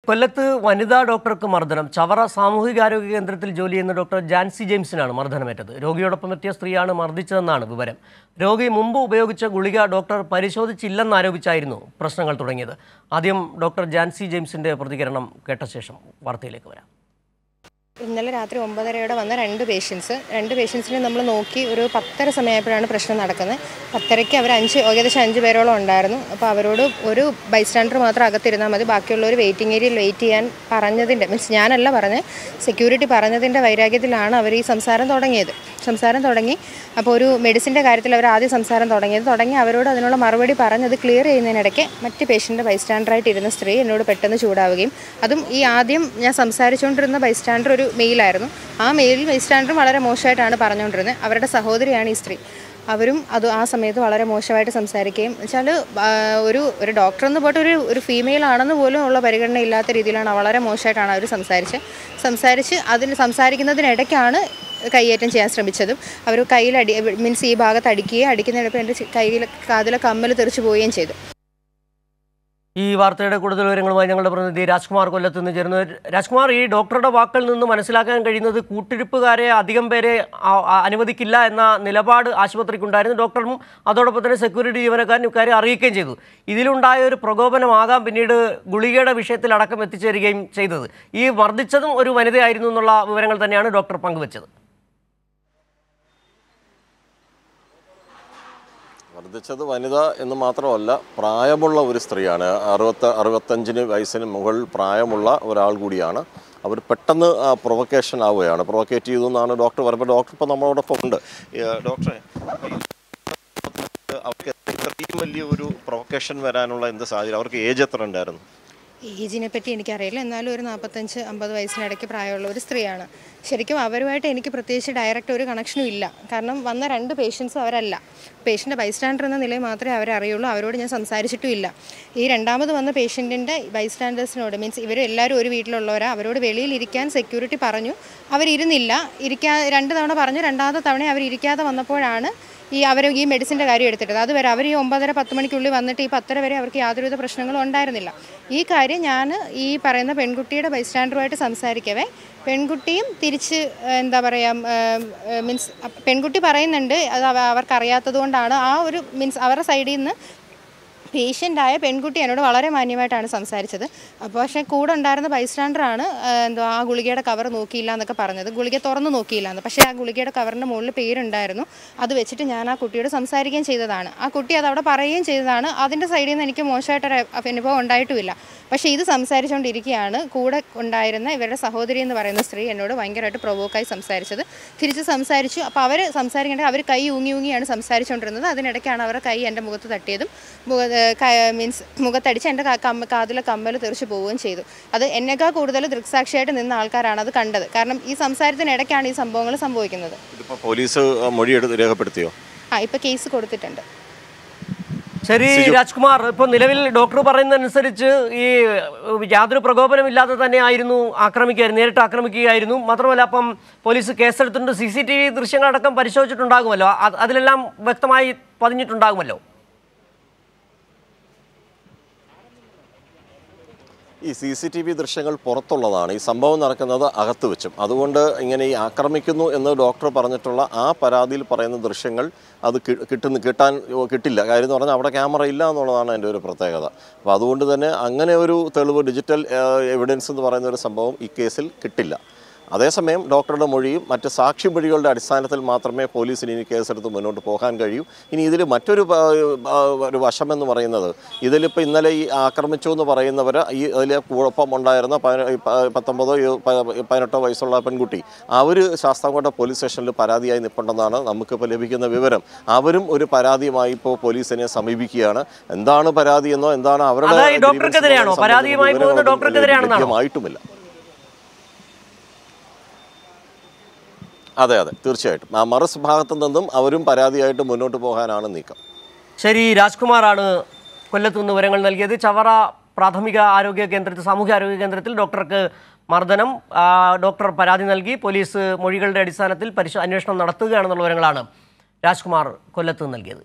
കൊല്ലത്ത് വനിതാ ഡോക്ടർക്ക് മർദ്ദനം ചവറ സാമൂഹികാരോഗ്യ കേന്ദ്രത്തിൽ ജോലി ചെയ്യുന്ന ഡോക്ടർ ജാൻസി ജെയിംസിനാണ് മർദ്ദനമേറ്റത് രോഗിയോടൊപ്പം എത്തിയ സ്ത്രീയാണ് മർദ്ദിച്ചതെന്നാണ് വിവരം രോഗി മുമ്പ് ഉപയോഗിച്ച ഗുളിക ഡോക്ടർ പരിശോധിച്ചില്ലെന്നാരോപിച്ചായിരുന്നു പ്രശ്നങ്ങൾ തുടങ്ങിയത് ആദ്യം ഡോക്ടർ ജാൻസി ജെയിംസിന്റെ പ്രതികരണം കേട്ട ശേഷം വാർത്തയിലേക്ക് വരാം ഇന്നലെ രാത്രി ഒമ്പതരയോടെ വന്ന രണ്ട് പേഷ്യൻസ് രണ്ട് പേഷ്യൻസിനെ നമ്മൾ നോക്കി ഒരു പത്തര സമയമായപ്പോഴാണ് പ്രശ്നം നടക്കുന്നത് പത്തരയ്ക്ക് അവർ അഞ്ച് ഏകദേശം അഞ്ച് പേരോളം ഉണ്ടായിരുന്നു അപ്പോൾ അവരോട് ഒരു ബൈസ്റ്റാൻഡർ മാത്രം അകത്തിരുന്നാൽ മതി ബാക്കിയുള്ളവർ വെയിറ്റിംഗ് ഏരിയയിൽ വെയിറ്റ് ചെയ്യാൻ പറഞ്ഞതിൻ്റെ മീൻസ് ഞാനല്ല പറഞ്ഞത് സെക്യൂരിറ്റി പറഞ്ഞതിൻ്റെ വൈരാഗ്യത്തിലാണ് അവർ ഈ സംസാരം തുടങ്ങിയത് സംസാരം തുടങ്ങി അപ്പോൾ ഒരു മെഡിസിൻ്റെ കാര്യത്തിൽ അവർ ആദ്യം സംസാരം തുടങ്ങിയത് തുടങ്ങി അവരോട് അതിനുള്ള മറുപടി പറഞ്ഞത് ക്ലിയർ ചെയ്യുന്നതിനിടയ്ക്ക് മറ്റ് പേഷ്യൻ്റെ ബൈസ്റ്റാൻഡറായിട്ട് ഇരുന്ന സ്ത്രീ എന്നോട് പെട്ടെന്ന് ചൂടാവുകയും അതും ഈ ആദ്യം ഞാൻ സംസാരിച്ചുകൊണ്ടിരുന്ന ബൈസ്റ്റാൻഡർ ഒരു മെയിലായിരുന്നു ആ മെയിലിൽ ബൈസ്റ്റാൻഡറും വളരെ മോശമായിട്ടാണ് പറഞ്ഞുകൊണ്ടിരുന്നത് അവരുടെ സഹോദരിയാണ് ഈ സ്ത്രീ അവരും അത് ആ സമയത്ത് വളരെ മോശമായിട്ട് സംസാരിക്കുകയും വെച്ചാൽ ഒരു ഒരു ഡോക്ടർ എന്ന് പോയിട്ട് ഒരു ഒരു ഫീമെയിൽ ആണെന്ന് പോലും ഉള്ള പരിഗണന ഇല്ലാത്ത രീതിയിലാണ് വളരെ മോശമായിട്ടാണ് അവർ സംസാരിച്ച് സംസാരിച്ച് അതിന് സംസാരിക്കുന്നതിനിടയ്ക്കാണ് കൈയേറ്റം ചെയ്യാൻ ശ്രമിച്ചതും അവർ കയ്യിൽ അടി മീൻസ് ഈ ഭാഗത്ത് അടിക്കുകയും അടിക്കുന്നിടപ്പോൾ എൻ്റെ കയ്യിൽ കാതിലെ കമ്മൽ തെറിച്ച് പോവുകയും ചെയ്തു ഈ വാർത്തയുടെ കൂടുതൽ വിവരങ്ങളുമായി ഞങ്ങളുടെ പ്രതിനിധി രാജ്കുമാർ കൊല്ലത്ത് നിന്ന് ചേരുന്നു രാജ്കുമാർ ഈ ഡോക്ടറുടെ വാക്കിൽ നിന്ന് മനസ്സിലാക്കാൻ കഴിയുന്നത് കൂട്ടിരിപ്പുകാരെ അധികം പേരെ ആ- ആ- അനുവദിക്കില്ല എന്ന നിലപാട് ആശുപത്രിക്കുണ്ടായിരുന്നു ഡോക്ടറും അതോടൊപ്പം തന്നെ സെക്യൂരിറ്റി ജീവനക്കാരനും ഇക്കാര്യം അറിയിക്കുകയും ചെയ്തു ഇതിലുണ്ടായ ഒരു പ്രകോപനമാകാം പിന്നീട് ഗുളികയുടെ വിഷയത്തിൽ അടക്കം എത്തിച്ചേരുകയും ചെയ്തത് ഈ മർദ്ദിച്ചതും ഒരു വനിതയായിരുന്നു എന്നുള്ള വിവരങ്ങൾ തന്നെയാണ് ഡോക്ടർ പങ്കുവച്ചത് വർദ്ധിച്ചത് വനിത എന്ന് മാത്രമല്ല പ്രായമുള്ള ഒരു സ്ത്രീയാണ് അറുപത്ത അറുപത്തഞ്ചിന് വയസ്സിന് മുകളിൽ പ്രായമുള്ള ഒരാൾ കൂടിയാണ് അവർ പെട്ടെന്ന് പ്രൊവക്കേഷൻ ആവുകയാണ് പ്രൊവക്കേറ്റ് ചെയ്തു എന്നാണ് ഡോക്ടർ പറയുമ്പോൾ ഡോക്ടർ ഇപ്പോൾ നമ്മളോടൊപ്പം ഉണ്ട് ഏ, ഡോക്ടറെ അവർക്ക് ഇത്രയും വലിയ ഒരു പ്രൊവക്കേഷൻ വരാനുള്ള എന്ത് സാഹചര്യം അവർക്ക് ഏജ് എത്ര ഉണ്ടായിരുന്നു ഏജിനെ പറ്റി എനിക്കറിയില്ല എന്നാലും ഒരു നാൽപ്പത്തഞ്ച് അമ്പത് വയസ്സിനിടയ്ക്ക് പ്രായമുള്ള ഒരു സ്ത്രീയാണ് ശരിക്കും അവരുമായിട്ട് എനിക്ക് പ്രത്യേകിച്ച് ഡയറക്റ്റ് ഒരു കണക്ഷനും ഇല്ല കാരണം വന്ന രണ്ട് പേഷ്യൻസും അവരല്ല പേഷ്യൻ്റെ ബൈസ്റ്റാൻഡർ എന്ന നിലയിൽ മാത്രമേ അവരെ അറിയുള്ളൂ അവരോട് ഞാൻ സംസാരിച്ചിട്ടും ഇല്ല ഈ രണ്ടാമത് വന്ന പേഷ്യൻറ്റിൻ്റെ ബൈസ്റ്റാൻഡേഴ്സിനോട് മീൻസ് ഇവർ എല്ലാവരും ഒരു വീട്ടിലുള്ളവരാ അവരോട് വെളിയിൽ ഇരിക്കാൻ സെക്യൂരിറ്റി പറഞ്ഞു അവരിരുന്നില്ല ഇരിക്കാൻ രണ്ട് തവണ പറഞ്ഞു രണ്ടാമത്തെ തവണ അവർ ഇരിക്കാതെ വന്നപ്പോഴാണ് ഈ അവർ ഈ മെഡിസിൻ്റെ കാര്യം എടുത്തിട്ടത് അതുവരെ അവർ ഈ ഒമ്പതര പത്ത് മണിക്കുള്ളിൽ വന്നിട്ട് ഈ പത്തര വരെ അവർക്ക് യാതൊരുവിധ പ്രശ്നങ്ങളും ഉണ്ടായിരുന്നില്ല ഈ കാര്യം ഞാൻ ഈ പറയുന്ന പെൺകുട്ടിയുടെ ബൈസ്റ്റാൻഡറുമായിട്ട് സംസാരിക്കവേ പെൺകുട്ടിയും തിരിച്ച് ഏഹ്, എന്താ പറയുക മീൻസ് പെൺകുട്ടി പറയുന്നുണ്ട് അത് അവ- അവർക്കറിയാത്തത് കൊണ്ടാണ് ആ ഒരു മീൻസ് അവരുടെ സൈഡിൽ നിന്ന് പേഷ്യൻ്റായ പെൺകുട്ടി എന്നോട് വളരെ മാന്യമായിട്ടാണ് സംസാരിച്ചത് അപ്പോൾ പക്ഷേ കൂടെ ഉണ്ടായിരുന്ന ബൈസ്റ്റാൻഡറാണ് എന്തോ ആ ഗുളികയുടെ കവർ നോക്കിയില്ല എന്നൊക്കെ പറഞ്ഞത് ഗുളിക തുറന്ന് നോക്കിയില്ല എന്ന് പക്ഷേ ആ ഗുളികയുടെ കവറിൻ്റെ മുകളിൽ പേരുണ്ടായിരുന്നു അത് വെച്ചിട്ട് ഞാൻ ആ കുട്ടിയോട് സംസാരിക്കുകയും ചെയ്തതാണ് ആ കുട്ടി അത് അവിടെ പറയുകയും ചെയ്തതാണ് അതിൻ്റെ സൈഡിൽ നിന്ന് എനിക്ക് മോശമായിട്ടൊരു അനുഭവം ഉണ്ടായിട്ടുമില്ല പക്ഷേ ഇത് സംസാരിച്ചുകൊണ്ടിരിക്കുകയാണ് കൂടെ ഉണ്ടായിരുന്ന ഇവരുടെ സഹോദരി എന്ന് പറയുന്ന സ്ത്രീ എന്നോട് ഭയങ്കരമായിട്ട് പ്രൊവോക്കായി സംസാരിച്ചത് തിരിച്ച് സംസാരിച്ചു അപ്പോൾ അവർ സംസാരിക്കേണ്ട അവർ കൈ ഊങ്ങി ഊങ്ങിയാണ് സംസാരിച്ചുകൊണ്ടിരുന്നത് അതിനിടയ്ക്കാണ് അവരുടെ കൈ എൻ്റെ മുഖത്ത് തട്ടിയതും മീൻസ് മുഖത്തടിച്ച് എൻ്റെ ക- കമ്മ കാതിലെ കമ്മൽ തെറിച്ച് പോവുകയും ചെയ്തു അത് എന്നേക്കാൾ കൂടുതൽ ദൃക്സാക്ഷിയായിട്ട് നിന്ന ആൾക്കാരാണ് അത് കണ്ടത് കാരണം ഈ സംസാരത്തിനിടയ്ക്കാണ് ഈ സംഭവങ്ങൾ സംഭവിക്കുന്നത് ഇതിപ്പോൾ പോലീസ് മൊഴിയെടുത്ത് രേഖപ്പെടുത്തിയോ ആ ഇപ്പോൾ കേസ് കൊടുത്തിട്ടുണ്ട് ശരി രാജ്കുമാർ ഇപ്പോൾ നിലവിൽ ഡോക്ടർ പറയുന്നതനുസരിച്ച് ഈ യാതൊരു പ്രകോപനമില്ലാതെ തന്നെ ആയിരുന്നു ആക്രമിക്കുകയായിരുന്നു നേരിട്ട് ആക്രമിക്കുകയായിരുന്നു മാത്രമല്ല അപ്പം പോലീസ് കേസെടുത്തിട്ടുണ്ട് സി സി ടി വി ദൃശ്യങ്ങളടക്കം പരിശോധിച്ചിട്ടുണ്ടാകുമല്ലോ അത് അതിലെല്ലാം വ്യക്തമായി പതിഞ്ഞിട്ടുണ്ടാകുമല്ലോ ഈ സി സി ടി വി ദൃശ്യങ്ങൾ പുറത്തുള്ളതാണ് ഈ സംഭവം നടക്കുന്നത് അകത്ത് വെച്ചും അതുകൊണ്ട് ഇങ്ങനെ ഈ ആക്രമിക്കുന്നു എന്ന് ഡോക്ടർ പറഞ്ഞിട്ടുള്ള ആ പരാതിയിൽ പറയുന്ന ദൃശ്യങ്ങൾ അത് കി- കിട്ടുന്ന കിട്ടാൻ കിട്ടില്ല കാര്യം എന്ന് പറഞ്ഞാൽ അവിടെ ക്യാമറ ഇല്ല എന്നുള്ളതാണ് എൻ്റെ ഒരു പ്രത്യേകത അപ്പോൾ അതുകൊണ്ട് തന്നെ അങ്ങനെ ഒരു തെളിവ് ഡിജിറ്റൽ എവിഡൻസ് എന്ന് പറയുന്ന ഒരു സംഭവം ഈ കേസിൽ കിട്ടില്ല അതേസമയം ഡോക്ടറുടെ മൊഴിയും മറ്റ് സാക്ഷി മൊഴികളുടെ അടിസ്ഥാനത്തിൽ മാത്രമേ പോലീസിന് ഇനി കേസെടുത്ത് മുന്നോട്ട് പോകാൻ കഴിയൂ ഇനി ഇതിൽ മറ്റൊരു പ- ആ, ഒരു വശമെന്ന് പറയുന്നത് ഇതിലിപ്പോൾ ഇന്നലെ ഈ ആക്രമിച്ചു എന്ന് പറയുന്നവർ ഈ അതിൽ കുഴപ്പം ഉണ്ടായിരുന്ന പതിന- ഈ പ- പത്തൊമ്പതോ ഇരു- പ- പതിനെട്ടോ വയസ്സുള്ള പെൺകുട്ടി അവർ ശാസ്താംകോട്ട പോലീസ് സ്റ്റേഷനിൽ പരാതിയായി നിൽപ്പുണ്ടെന്നാണ് നമുക്കിപ്പോൾ ലഭിക്കുന്ന വിവരം അവരും ഒരു പരാതിയുമായി ഇപ്പോൾ പോലീസിനെ സമീപിക്കുകയാണ് എന്താണ് പരാതി എന്നോ എന്താണ് അവരുടെ അതായത് grievance ഡോക്ടർക്കെതിരെയാണോ? എന്നോ സംബന്ധിച്ച പരാതിയുമായി പോകുന്നത് വിവരങ്ങളൊന്നും ഡോക്ടർക്കെതിരെയാണെന്നാണോ? ലഭ്യമായിട്ടുമില്ല അതെ അതെ തീർച്ചയായിട്ടും ആ മറുസ് ഭാഗത്തു നിന്നും അവരും പരാതിയായിട്ട് മുന്നോട്ട് പോകാനാണ് നീക്കം ശരി രാജ്കുമാറാണ് കൊല്ലത്ത് നിന്ന് വിവരങ്ങൾ നൽകിയത് ചവറ പ്രാഥമിക ആരോഗ്യ കേന്ദ്രത്തിൽ സാമൂഹ്യ ആരോഗ്യ കേന്ദ്രത്തിൽ ഡോക്ടർക്ക് മർദ്ദനം ആ, ഡോക്ടർ പരാതി നൽകി പോലീസ് മൊഴികളുടെ അടിസ്ഥാനത്തിൽ പരിശോ അന്വേഷണം നടത്തുകയാണെന്നുള്ള വിവരങ്ങളാണ് രാജ്കുമാർ കൊല്ലത്ത് നിന്ന് നൽകിയത്